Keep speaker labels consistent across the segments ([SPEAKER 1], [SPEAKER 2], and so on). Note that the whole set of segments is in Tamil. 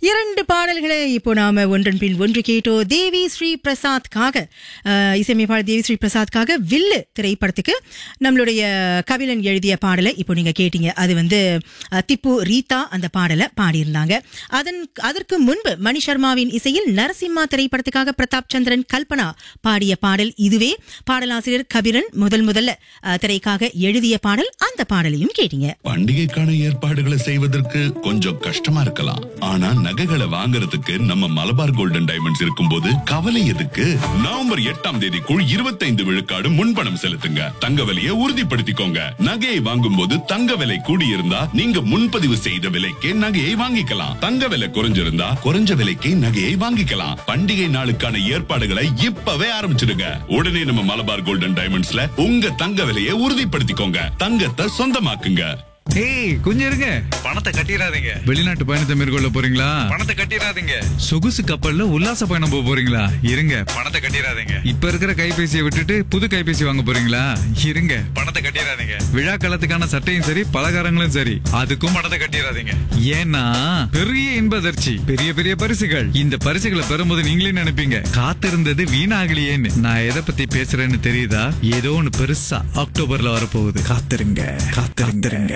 [SPEAKER 1] இரண்டு பாடல்களை இப்போ நாம ஒன்றன் பின் ஒன்று கேட்டோ தேவி ஸ்ரீ பிரசாத்காக அஹ், இசையமைப்பாளர் தேவி ஸ்ரீ பிரசாத்காக வில்லு திரைப்படத்துக்கு நம்மளுடைய கபிலன் எழுதிய பாடலை இப்போ நீங்க கேட்டீங்க அது வந்து அஹ், திப்பு ரீதா அந்த பாடலை பாடியிருந்தாங்க அதன் அதற்கு முன்பு மணி சர்மாவின் இசையில் நரசிம்மா திரைப்படத்துக்காக பிரதாப் சந்திரன் கல்பனா பாடிய பாடல் இதுவே பாடலாசிரியர் கபிரன் முதல் முதல்ல அஹ், திரைக்காக எழுதிய பாடல் அந்த பாடலையும் கேட்டீங்க
[SPEAKER 2] பண்டிகைக்கான ஏற்பாடுகளை செய்வதற்கு கொஞ்சம் கஷ்டமா இருக்கலாம் ஆனா நகைகளை வாங்குறதுக்கு நம்ம மலபார் கோல்டன் டைமண்ட்ஸ் இருக்கும்போது கவலை எதுக்கு நவம்பர் எட்டாம் தேதிக்குள் இருபத்தைந்து விழுக்காடு முன்பணம் செலுத்துங்க தங்க விலையை உறுதிப்படுத்திக்கோங்க நகையை வாங்கும் போது தங்க விலை கூடியிருந்தா நீங்க முன்பதிவு செய்த விலைக்கே நகையை வாங்கிக்கலாம் தங்க விலை குறைஞ்சிருந்தா குறைஞ்ச விலைக்கே நகையை வாங்கிக்கலாம் பண்டிகை நாளுக்கான ஏற்பாடுகளை இப்பவே ஆரம்பிச்சிடுங்க உடனே நம்ம மலபார் கோல்டன் டைமண்ட்ஸ்ல உங்க தங்க விலையை உறுதிப்படுத்திக்கோங்க தங்கத்தை சொந்தமாக்குங்க
[SPEAKER 3] ஏய் கொஞ்சம் இருங்க
[SPEAKER 4] பணத்தை கட்டிடாதீங்க
[SPEAKER 3] வெளிநாட்டு பயணத்தை மேற்கொள்ள போறீங்களா
[SPEAKER 4] பணத்தை கட்டிடாதீங்க
[SPEAKER 3] சொகுசு கப்பல்ல உல்லாச பயணம் போக போறீங்களா இருங்க
[SPEAKER 4] பணத்தை கட்டிடாதீங்க
[SPEAKER 3] இப்ப இருக்கிற கைபேசியை விட்டுட்டு புது கைபேசி வாங்க போறீங்களா இருங்க
[SPEAKER 4] பணத்தை கட்டிடாதீங்க
[SPEAKER 3] விழா காலத்துக்கான சட்டையும் சரி பலகாரங்களும் சரி அதுக்கும்
[SPEAKER 4] பணத்தை கட்டிடாதீங்க
[SPEAKER 3] ஏன்னா பெரிய இன்பதர்ச்சி பெரிய பெரிய பரிசுகள் இந்த பரிசுகளை பெறும்போது நீங்களே நினைப்பீங்க காத்திருந்தது வீணாகலையேன்னு நான் எதை பத்தி பேசுறேன்னு தெரியுதா ஏதோ ஒண்ணு பெருசா அக்டோபர்ல வரப்போகுது காத்திருங்க காத்திருங்க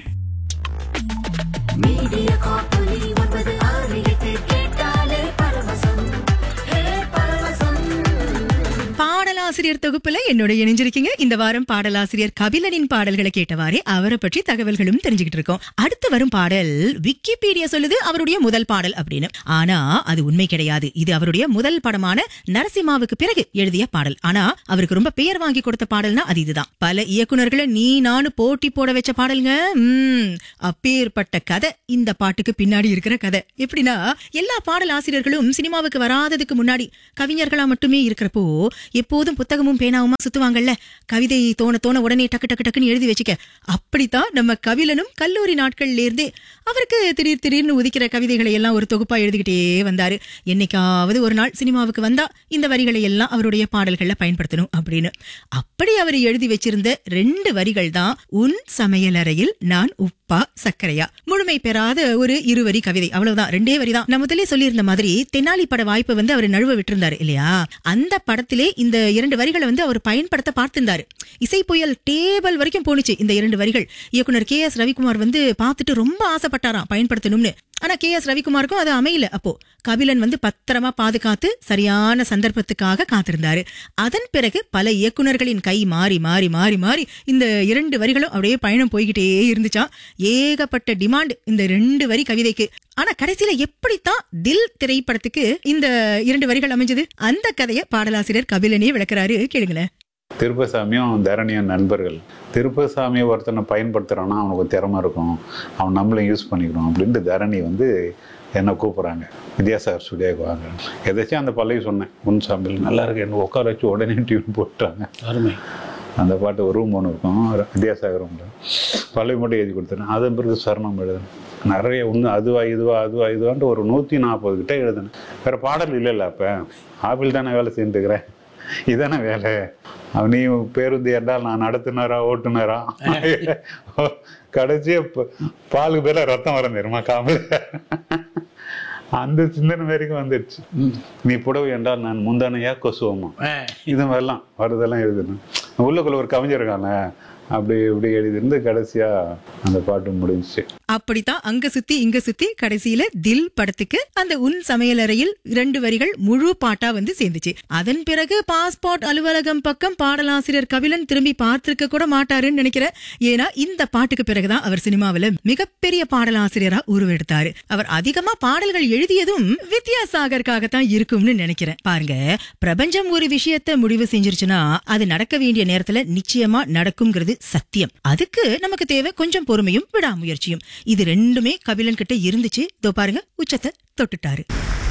[SPEAKER 5] மீடியா காப்பொலி ஒன்பது ஆறு எட்டு கேட்டாலே பரவசம் ஹே பரவசம்
[SPEAKER 1] பாடலாசிரியர் தொகுப்புல என்னோட இணைஞ்சிருக்கீங்க இந்த வாரம் பாடலாசிரியர் கபிலனின் பாடல்களை கேட்டவாறே அவரை பற்றி தகவல்களும் தெரிஞ்சுக்கிட்டு இருக்கோம் அடுத்து வரும் பாடல் விக்கிபீடியா சொல்லுது அவருடைய முதல் பாடல் அப்படின்னு ஆனா அது உண்மை கிடையாது இது அவருடைய முதல் படமான நரசிம்மாவுக்கு பிறகு எழுதிய பாடல் ஆனா அவருக்கு ரொம்ப பெயர் வாங்கி கொடுத்த பாடல்னா அது இதுதான் பல இயக்குனர்களை நீ நானும் போட்டி போட வச்ச பாடலுங்க உம் அப்பேற்பட்ட கதை இந்த பாட்டுக்கு பின்னாடி இருக்கிற கதை எப்படின்னா எல்லா பாடல் ஆசிரியர்களும் சினிமாவுக்கு வராததுக்கு முன்னாடி கவிஞர்களா மட்டுமே இருக்கிறப்போ எப்போதும் புத்தகமும் பேனாவுமா சுத்துவாங்கல்ல கவிதை தோண தோண உடனே டக்கு டக்கு டக்குன்னு எழுதி வச்சுக்க அப்படித்தான் நம்ம கபிலனும் கல்லூரி நாட்கள்ல இருந்தே அவருக்கு திடீர் திடீர்னு உதிக்கிற கவிதைகளை எல்லாம் ஒரு தொகுப்பா எழுதிக்கிட்டே வந்தாரு என்னைக்காவது ஒரு நாள் சினிமாவுக்கு வந்தா இந்த வரிகளை எல்லாம் அவருடைய பாடல்கள்ல பயன்படுத்தணும் அப்படின்னு அப்படி அவர் எழுதி வச்சிருந்த ரெண்டு வரிகள் தான் உன் சமையலறையில் நான் உப்பா சர்க்கரையா முழுமை பெறாத ஒரு இருவரி கவிதை அவ்வளவுதான் ரெண்டே வரி தான் நான் முதல்ல சொல்லியிருந்த மாதிரி தென்னாலி பட வாய்ப்பை வந்து அவர் நழுவ விட்டிருந்தாரு இல்லையா அந்த படத்திலே இந்த இரண்டு வரிகளை வந்து அவர் பயன்படுத்த பார்த்திருந்தாரு இசை புயல் டேபிள் வரைக்கும் போணுச்சு இந்த இரண்டு வரிகள் இயக்குனர் கே எஸ் ரவிக்குமார் வந்து பார்த்துட்டு ரொம்ப ஆசைப்பட்டாராம் பயன்படுத்தணும்னு ஆனா கே எஸ் ரவிக்குமாருக்கும் அது அமையல அப்போ கபிலன் வந்து பத்திரமா பாதுகாத்து சரியான சந்தர்ப்பத்துக்காக காத்திருந்தாரு அதன் பிறகு பல இயக்குனர்களின் கை மாறி மாறி மாறி மாறி இந்த இரண்டு வரிகளும் அப்படியே பயணம் போய்கிட்டே இருந்துச்சாம் ஏகப்பட்ட டிமாண்ட் இந்த ரெண்டு வரி கவிதைக்கு ஆனா கடைசியில எப்படித்தான் தில் திரைப்படத்துக்கு இந்த இரண்டு வரிகள் அமைஞ்சது அந்த கதையை பாடலாசிரியர் கபிலனே விளக்குறாரு கேளுங்களேன்
[SPEAKER 6] திருப்பசாமியும் தரணியும் நண்பர்கள் திருப்பசாமியை ஒருத்தனை பயன்படுத்துகிறான்னா அவனுக்கு திறமை இருக்கும் அவன் நம்மளையும் யூஸ் பண்ணிக்கணும் அப்படின்ட்டு தரணி வந்து என்னை கூப்பிட்றாங்க வித்யாசாகர் ஸ்டுடியோக்கு வாங்க எதாச்சும் அந்த பல்லவி சொன்னேன் உன் சாம்பிள் நல்லா இருக்கு என்ன உட்கார வச்சு உடனே டியூன் போட்டாங்க
[SPEAKER 7] அருமை
[SPEAKER 6] அந்த பாட்டு ஒரு ரூம் ஒன்று இருக்கும் வித்யாசாகர் ரூமில் பல்லவி மட்டும் எழுதி கொடுத்துட்டேன் அதன் பிறகு சரணம் எழுதுனேன் நிறைய ஒன்று அதுவா இதுவா அதுவா இதுவான்ட்டு ஒரு நூற்றி நாற்பது கிட்ட எழுதுனேன் வேறு பாடல் இல்லைல்ல அப்போ ஆப்பிள் தானே வேலை செஞ்சுக்கிறேன் இதானே வேலை அவன் நீ பேருந்து என்றால் நான் நடத்துனரா ஓட்டுனரா கடைசியா ப- பாலுக்கு பேர ரத்தம் வர தெரியுமா காமல் அந்த சிந்தனை வரைக்கும் வந்துடுச்சு நீ புடவை என்றால் நான் முந்தானையா கொசுவமா இது மாதிரிலாம் வரதெல்லாம் எழுதணும் உள்ளுக்குள்ள ஒரு கவிஞர் இருக்காங்க அப்படி இப்படி எழுதியிருந்து கடைசியா அந்த பாட்டு முடிஞ்சுச்சு
[SPEAKER 1] அப்படித்தான் அங்க சுத்தி இங்க சுத்தி கடைசியில தில் படத்துக்கு அந்த உன் சமையலறையில் இரண்டு வரிகள் முழு பாட்டா வந்து சேர்ந்துச்சு அதன் பிறகு பாஸ்போர்ட் அலுவலகம் பக்கம் பாடலாசிரியர் கபிலன் திரும்பி பார்த்திருக்க கூட மாட்டாருன்னு நினைக்கிறேன் ஏன்னா இந்த பாட்டுக்கு பிறகுதான் அவர் சினிமாவுல மிகப்பெரிய பாடலாசிரியரா உருவெடுத்தாரு அவர் அதிகமா பாடல்கள் எழுதியதும் வித்யாசாகருக்காகத்தான் இருக்கும்னு நினைக்கிறேன் பாருங்க பிரபஞ்சம் ஒரு விஷயத்த முடிவு செஞ்சிருச்சுன்னா அது நடக்க வேண்டிய நேரத்துல நிச்சயமா நடக்கும்ங்கிறது சத்தியம் அதுக்கு நமக்கு தேவை கொஞ்சம் பொறுமையும் விடாமுயற்சியும் இது ரெண்டுமே கபிலன் கிட்ட இருந்துச்சு இதோ பாருங்க உச்சத்தை தொட்டுட்டாரு